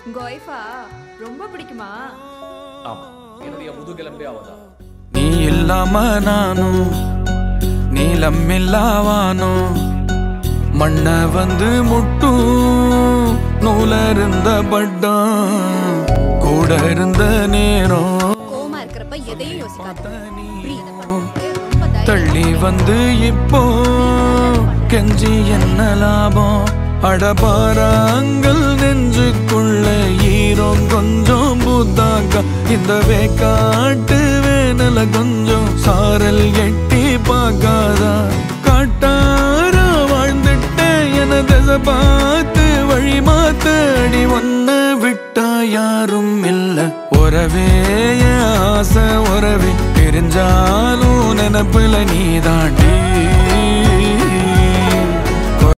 உங்க ஒய்ஃபா ரொம்ப பிடிக்குமா ஆமா என்னுடைய முதுகெலும்பே அவதான் நீ இல்லாம நானும் நீளம் இல்லாவானோ மண்ண வந்து முட்டும் நூல இருந்த பட்டம் கூட இருந்த நேரம் கோமா இருக்கிறப்ப எதையும் யோசிக்காத நீ breathe பண்ணு. ரொம்ப தைரியமா தள்ளி வந்து இப்போ கெஞ்சி என்ன லாபம் அடபாராங்கள் நெஞ்சுக்குள்ள ஈரம் கொஞ்சம் பூத்தாக்கா இந்த வேக்காட்டு வேனல கொஞ்சம் சாரல் எட்டி பார்க்காதா காட்டாரா வாழ்ந்துட்டேன் என திசை பார்த்து வழி மாத்த அடி ஒன்ன விட்டா யாரும் இல்ல உறவே என் ஆசை உறவே தெரிஞ்சாலும் நினப்புல நீ தாண்டி